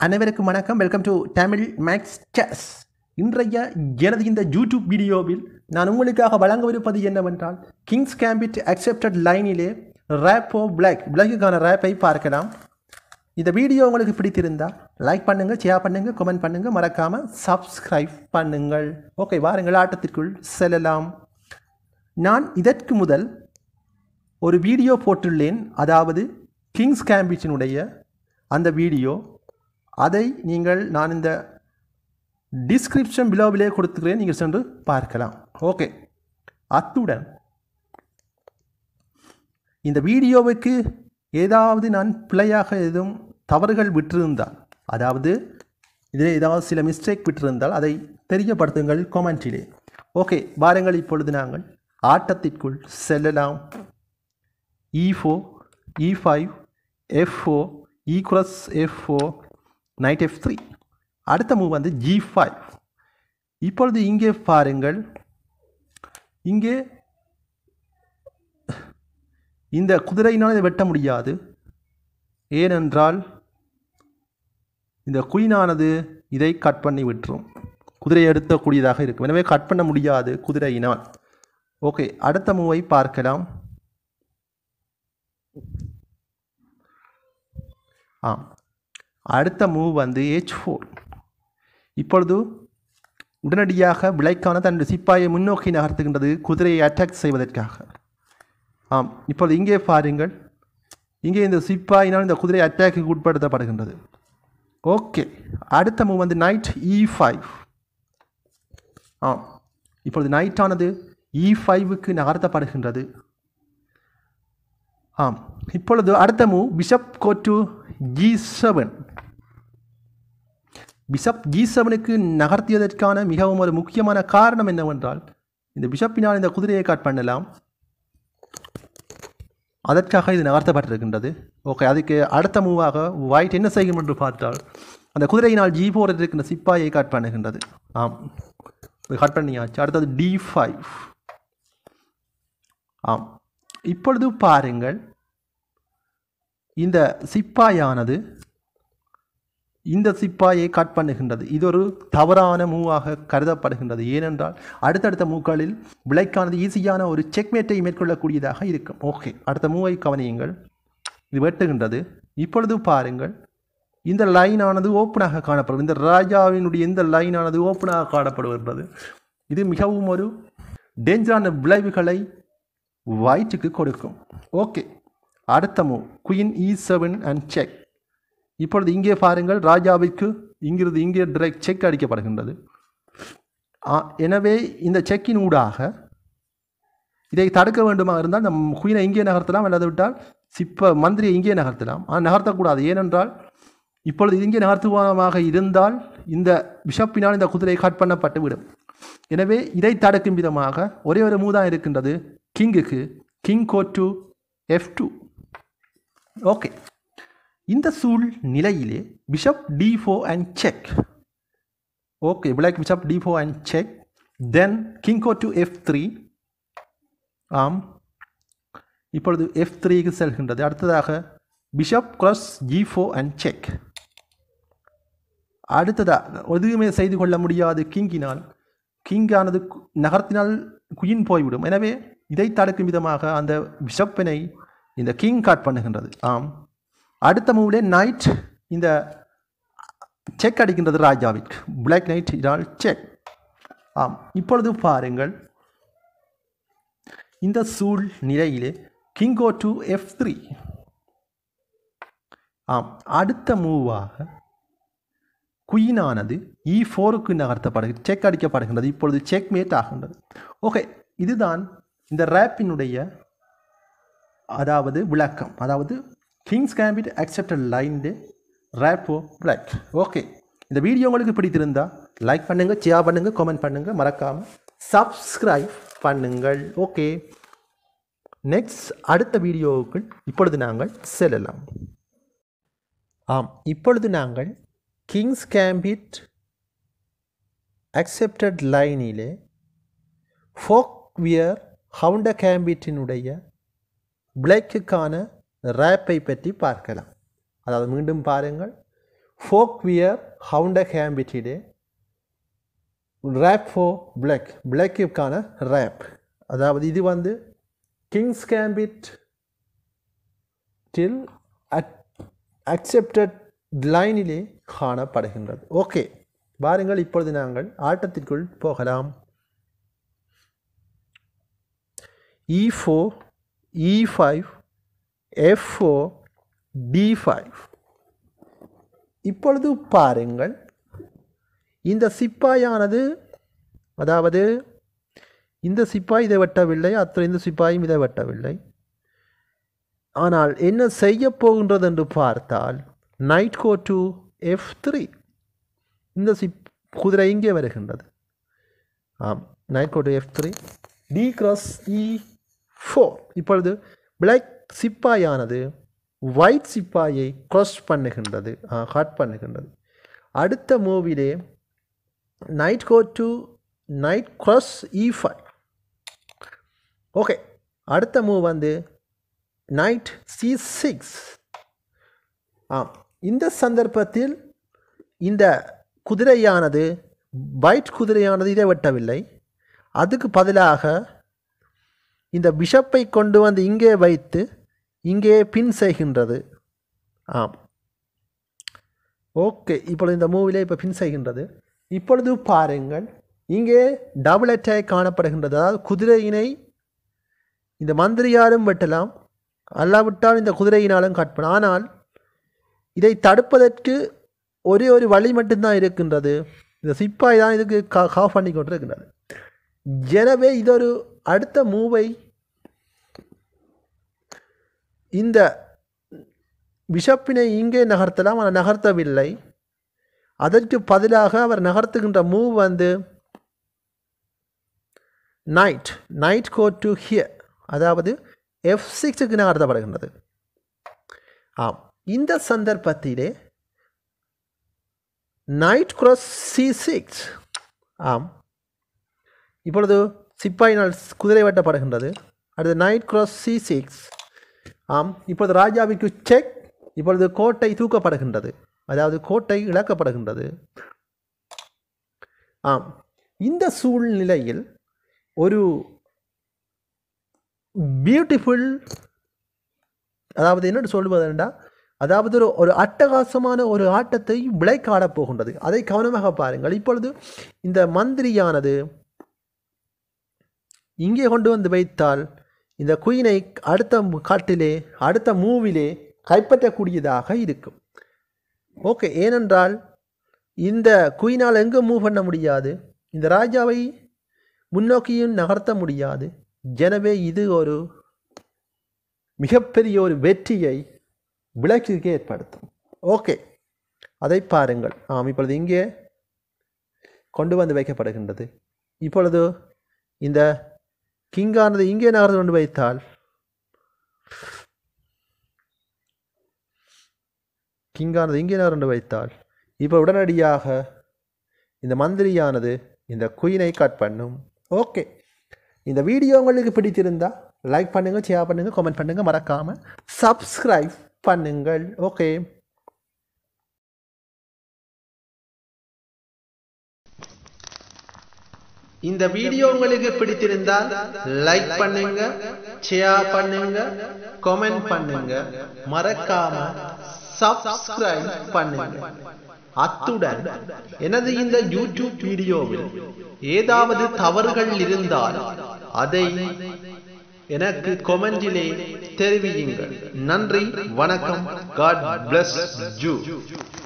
அனைவருக்கும் வணக்கம் welcome to Tamil max chess இன்றைய எனது இந்த யூடியூப் வீடியோவில் நான் உங்களுக்காக வழங்கவிருப்பது என்னவென்றால் கிங்ஸ் கேம்பிட் அக்செப்டட் லைனிலே ரேப்போ பிளாக் பிளாக்குக்கான ரேப்பை பார்க்கலாம் இந்த வீடியோ உங்களுக்கு பிடித்திருந்தால் லைக் பண்ணுங்கள் ஷேர் பண்ணுங்கள் கமெண்ட் பண்ணுங்கள் மறக்காமல் சப்ஸ்கிரைப் பண்ணுங்கள் ஓகே வாருங்கள் ஆட்டத்திற்குள் செல்லலாம் நான் இதற்கு முதல் ஒரு வீடியோ போட்டுள்ளேன் அதாவது கிங்ஸ் கேம்பிட்டினுடைய அந்த வீடியோ அதை நீங்கள் நான் இந்த டிஸ்கிரிப்ஷன் பிலோவிலே கொடுத்துக்கிறேன் நீங்கள் சென்று பார்க்கலாம் ஓகே அத்துடன் இந்த வீடியோவுக்கு ஏதாவது நான் பிழையாக எதுவும் தவறுகள் விட்டிருந்தால் அதாவது இதில் ஏதாவது சில மிஸ்டேக் விட்டிருந்தால் அதை தெரியப்படுத்துங்கள் கொமெண்டிலே ஓகே வாருங்கள் இப்பொழுது நாங்கள் ஆட்டத்திற்குள் செல்லலாம் e four e five f four e cross f four knight f three அடுத்த மூவ் வந்து ஜி ஃபைவ் இப்பொழுது இங்கே பாருங்கள் இங்கே இந்த குதிரையினால் இதை வெட்ட முடியாது ஏனென்றால் இந்த குயினானது இதை கட் பண்ணி விட்டுரும் குதிரையை எடுத்தக்கூடியதாக இருக்கும் எனவே கட் பண்ண முடியாது குதிரையினால் ஓகே அடுத்த மூவை பார்க்கலாம் ஆம் அடுத்த மூவ் வந்து ஹெச் ஃபோர் இப்பொழுது உடனடியாக விலைக்கான தன்னுடைய சிப்பாயை முன்னோக்கி நகர்த்துகின்றது குதிரையை அட்டாக் செய்வதற்காக ஆம் இப்பொழுது இங்கே பாருங்கள் இங்கே இந்த சிப்பாயினால் இந்த குதிரை அட்டாக்கு உட்படுத்தப்படுகின்றது ஓகே அடுத்த மூவ் வந்து நைட் இ ஃபைவ் ஆம் இப்பொழுது நைட்டானது இ ஃபைவுக்கு நகர்த்தப்படுகின்றது ஆம் இப்பொழுது அடுத்த move bishop go to g seven bishop g செவனுக்கு நகர்த்தியதற்கான மிகவும் ஒரு முக்கியமான காரணம் என்னவென்றால் இந்த பிஷப்பினால் இந்த குதிரையை கட் பண்ணலாம் அதற்காக இது நகர்த்தப்பட்டிருக்கின்றது ஓகே அதுக்கு அடுத்த மூவாக ஒயிட் என்ன செய்யும் என்று பார்த்தால் அந்த குதிரையினால் ஜி ஃபோர் இருக்கின்ற சிப்பாயை கட் பண்ணுகின்றது ஆம் கட் பண்ணியாச்சு அடுத்தது டி ஃபைவ் ஆம் இப்பொழுது பாருங்கள் இந்த சிப்பாயானது இந்த சிப்பாயை கட் பண்ணுகின்றது இது ஒரு தவறான மூவாக கருதப்படுகின்றது ஏனென்றால் அடுத்தடுத்த மூக்களில் விலைக்கானது ஈஸியான ஒரு செக்மேட்டை மேற்கொள்ளக்கூடியதாக இருக்கும் ஓகே அடுத்த மூவை கவனியுங்கள் இது வெட்டுகின்றது இப்பொழுது பாருங்கள் இந்த லைனானது ஓப்பனாக காணப்படும் இந்த ராஜாவினுடைய இந்த லைனானது ஓப்பனாக காணப்படுகின்றது இது மிகவும் ஒரு டேஞ்சரான விளைவுகளை ஒயிட்டுக்கு கொடுக்கும் ஓகே அடுத்த move queen e seven and check இப்பொழுது இங்கே பாருங்கள் ராஜாவிற்கு இங்கிருந்து இங்கே டிரெக்ட் செக் அடிக்கப்படுகின்றது எனவே இந்த செக்கின் ஊடாக இதை தடுக்க வேண்டுமா இருந்தால் நம் குயினை இங்கே நகர்த்தலாம் அல்லது விட்டால் சிப்ப மந்திரியை இங்கே நகர்த்தலாம் ஆனால் நகர்த்தக்கூடாது ஏனென்றால் இப்பொழுது இங்கே நகர்த்துவமாக இருந்தால் இந்த பிஷப்பினால் இந்த குதிரை கட் பண்ணப்பட்டு விடும் எனவே இதை தடுக்கும் விதமாக ஒரே ஒரு மூதான் இருக்கின்றது கிங்குக்கு king go to f two okay இந்த சூழ் நிலையிலே bishop d four and check okay black bishop d four and check then king go to f three ஆம் இப்பொழுது எஃப் த்ரீக்கு செல்கின்றது அடுத்ததாக bishop cross g four and check அடுத்ததாக எதுவுமே செய்து கொள்ள முடியாது கிங்கினால் கிங்கானது நகர்த்தினால் குயின் போய்விடும் எனவே இதை தடுக்கும் விதமாக அந்த பிஷப்பினை இந்த கிங் காட் பண்ணுகின்றது ஆம் அடுத்த மூவிலே நைட் இந்த செக் அடிக்கின்றது ராஜாவிற்கு பிளாக் நைட் இதால் செக் ஆம் இப்பொழுது பாருங்கள் இந்த சூழ் நிலையிலே கிங்கோ டு எஃப் த்ரீ ஆம் அடுத்த மூவாக குயினானது இ ஃபோருக்கு நகர்த்தப்படுகிறது செக் அடிக்கப்படுகின்றது இப்பொழுது செக் மேட் ஆகின்றது ஓகே இதுதான் இந்த ரேப்பினுடைய அதாவது விளக்கம் அதாவது king's gambit accepted line rep for black okay இந்த வீடியோ உங்களுக்கு பிடித்திருந்தா லைக் பண்ணுங்கள் ஷேர் பண்ணுங்கள் கமெண்ட் பண்ணுங்கள் மறக்காமல் சப்ஸ்கிரைப் பண்ணுங்கள் ஓகே நெக்ஸ்ட் அடுத்த வீடியோவுக்குள் இப்பொழுது நாங்கள் செல்லலாம் ஆம் இப்பொழுது நாங்கள் கிங்ஸ் கேம்பிட் அக்செப்டட் லைனிலே ஃபோக் வியர் ஹவுண்ட கேம்பிட்டினுடைய பிளேக்குக்கான ரேப்பை பற்றி பார்க்கலாம் அதாவது மீண்டும் பாருங்கள் ஃபோக்வியர் ஹவுண்ட ஹேம்பிட்டிடே ரேப் ஃபோ பிளாக் பிளாக்கிற்கான ரேப் அதாவது இது வந்து கிங்ஸ் கேம்பிட் டில் அட் அக்செப்டட் லைனிலே காணப்படுகின்றது ஓகே வாருங்கள் இப்பொழுது நாங்கள் ஆட்டத்திற்குள் போகலாம் e four e five f four d five இப்பொழுது பாருங்கள் இந்த சிப்பாயானது அதாவது இந்த சிப்பாய் இதை வெட்டவில்லை அத்தனை இந்த சிப்பாயும் இதை வெட்டவில்லை ஆனால் என்ன செய்ய போகின்றது என்று பார்த்தால் knight go to f three இந்த சிப் குதிரை இங்கே வருகின்றது ஆம் knight go to f three d cross e four இப்பொழுது பிளாக் சிப்பாயானது ஒயிட் சிப்பாயை க்ராஸ் பண்ணுகின்றது ஹாட் பண்ணுகின்றது அடுத்த மூவிலே knight go to knight cross e five okay அடுத்த மூவ் வந்து நைட் சி சிக்ஸ் ஆம் இந்த சந்தர்ப்பத்தில் இந்த குதிரையானது பைட் குதிரையானது இதை வெட்டவில்லை அதுக்கு பதிலாக இந்த பிஷப்பை கொண்டு வந்து இங்கே வைத்து இங்கே பின் செய்கின்றது ஆம் ஓகே இப்பொழுது இந்த மூவிலே இப்போ பின் செய்கின்றது இப்பொழுது பாருங்கள் இங்கே டபுள் அட்டாக் காணப்படுகின்றது அதாவது குதிரையினை இந்த மந்திரியாலும் வெட்டலாம் அல்லாவிட்டால் இந்த குதிரையினாலும் கட் பண்ண ஆனால் இதை தடுப்பதற்கு ஒரே ஒரு வழி மட்டும்தான் இருக்கின்றது இந்த சிப்பாய் தான் இதுக்கு கா காஃப் பண்ணி கொண்டு இருக்கின்றது எனவே இதொரு அடுத்த மூவை இந்த பிஷப்பினை இங்கே நகர்த்தலாம் ஆனால் நகர்த்தவில்லை அதற்கு பதிலாக அவர் நகர்த்துகின்ற மூவ் வந்து knight knight go to here அதாவது எஃப் சிக்ஸுக்கு நகர்த்தப்படுகின்றது ஆம் இந்த சந்தர்ப்பத்திலே நைட் கிராஸ் சி சிக்ஸ் ஆம் இப்பொழுது சிப்பாயினால் குதிரை வெட்டப்படுகின்றது அடுத்து நைட் கிராஸ் சி சிக்ஸ் ஆம் இப்பொழுது ராஜாவிற்கு செக் இப்பொழுது கோட்டை தூக்கப்படுகின்றது அதாவது கோட்டை இழக்கப்படுகின்றது ஆம் இந்த சூழ்நிலையில் ஒரு பியூட்டிஃபுல் அதாவது என்னென்னு சொல்வதுண்டா அதாவது ஒரு ஒரு அட்டகாசமான ஒரு ஆட்டத்தை பிளேக் ஆடப் போகின்றது அதை கவனமாக பாருங்கள் இப்பொழுது இந்த மந்திரியானது இங்கே கொண்டு வந்து வைத்தால் இந்த குயினை அடுத்த காட்டிலே அடுத்த மூவிலே கைப்பற்றக்கூடியதாக இருக்கும் ஓகே ஏனென்றால் இந்த குயினால் எங்கே மூவ் பண்ண முடியாது இந்த ராஜாவை முன்னோக்கியும் நகர்த்த முடியாது எனவே இது ஒரு மிகப்பெரிய ஒரு வெற்றியை விளக்கிற்கு ஏற்படுத்தும் ஓகே அதை பாருங்கள் ஆம் இப்பொழுது இங்கே கொண்டு வந்து வைக்கப்படுகின்றது இப்பொழுது இந்த கிங்கானது இங்கே நகர்ந்து கொண்டு வைத்தால் கிங்கானது இங்கே நகர்ந்து வைத்தால் இப்போ உடனடியாக இந்த மந்திரியானது இந்த குயினை கட் பண்ணும் ஓகே இந்த வீடியோ உங்களுக்கு பிடித்திருந்தா லைக் பண்ணுங்கள் ஷேர் பண்ணுங்கள் கமெண்ட் பண்ணுங்கள் மறக்காமல் சப்ஸ்கிரைப் பண்ணுங்கள் ஓகே இந்த வீடியோ உங்களுக்கு பிடித்திருந்தால் லைக் பண்ணுங்க ஷேர் பண்ணுங்க கமெண்ட் பண்ணுங்க மறக்காம சப்ஸ்கிரைப் பண்ணுங்க அத்துடன் எனது இந்த யூடியூப் வீடியோவில் ஏதாவது தவறுகள் இருந்தால் அதை எனக்கு கொமெண்டிலே தெரிவியுங்கள் நன்றி வணக்கம் காட் பிளஸ் யூ